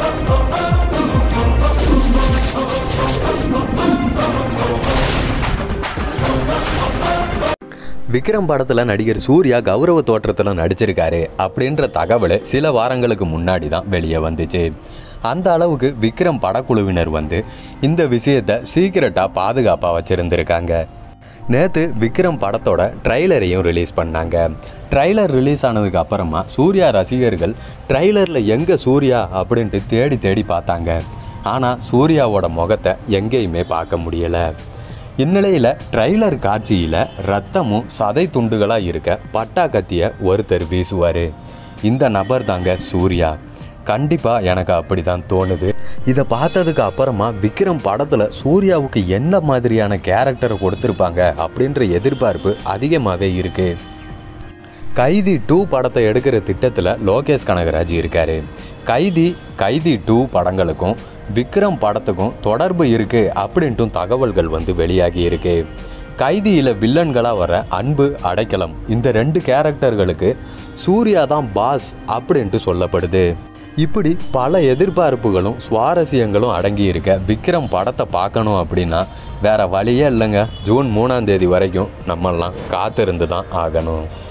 விக்ரம் படத்தில் நடிகர் சூர்யா கௌரவ தோற்றத்தில் நடிச்சிருக்காரு அப்படின்ற தகவல் சில வாரங்களுக்கு முன்னாடி தான் வெளியே வந்துச்சு அந்த அளவுக்கு விக்ரம் படக்குழுவினர் வந்து இந்த விஷயத்தை சீக்கிரட்டாக பாதுகாப்பாக வச்சுருந்துருக்காங்க நேற்று விக்ரம் படத்தோட ட்ரைலரையும் ரிலீஸ் பண்ணாங்க ட்ரைலர் ரிலீஸ் ஆனதுக்கு அப்புறமா சூர்யா ரசிகர்கள் ட்ரைலரில் எங்கே சூர்யா அப்படின்ட்டு தேடி தேடி பார்த்தாங்க ஆனால் சூர்யாவோட முகத்தை எங்கேயுமே பார்க்க முடியலை இந்நிலையில் ட்ரைலர் காட்சியில் ரத்தமும் சதை துண்டுகளாக இருக்க பட்டா கத்தியை ஒருத்தர் வீசுவார் இந்த நபர் தாங்க சூர்யா கண்டிப்பாக எனக்கு அப்படி தான் தோணுது இதை பார்த்ததுக்கு அப்புறமா விக்ரம் படத்தில் சூர்யாவுக்கு என்ன மாதிரியான கேரக்டரை கொடுத்துருப்பாங்க அப்படின்ற எதிர்பார்ப்பு அதிகமாகவே இருக்குது கைதி டூ படத்தை எடுக்கிற திட்டத்தில் லோகேஷ் கனகராஜ் இருக்காரு கைதி கைதி டூ படங்களுக்கும் விக்ரம் படத்துக்கும் தொடர்பு இருக்கு அப்படின்ட்டும் தகவல்கள் வந்து வெளியாகி இருக்கு கைதியில் வில்லன்களாக வர அன்பு அடைக்கலம் இந்த ரெண்டு கேரக்டர்களுக்கு சூர்யா தான் பாஸ் அப்படின்ட்டு சொல்லப்படுது இப்படி பல எதிர்பார்ப்புகளும் சுவாரஸ்யங்களும் அடங்கி இருக்க விக்ரம் படத்தை பார்க்கணும் அப்படின்னா வேற வழியே இல்லைங்க ஜூன் மூணாம் தேதி வரைக்கும் நம்மெல்லாம் காத்திருந்து தான் ஆகணும்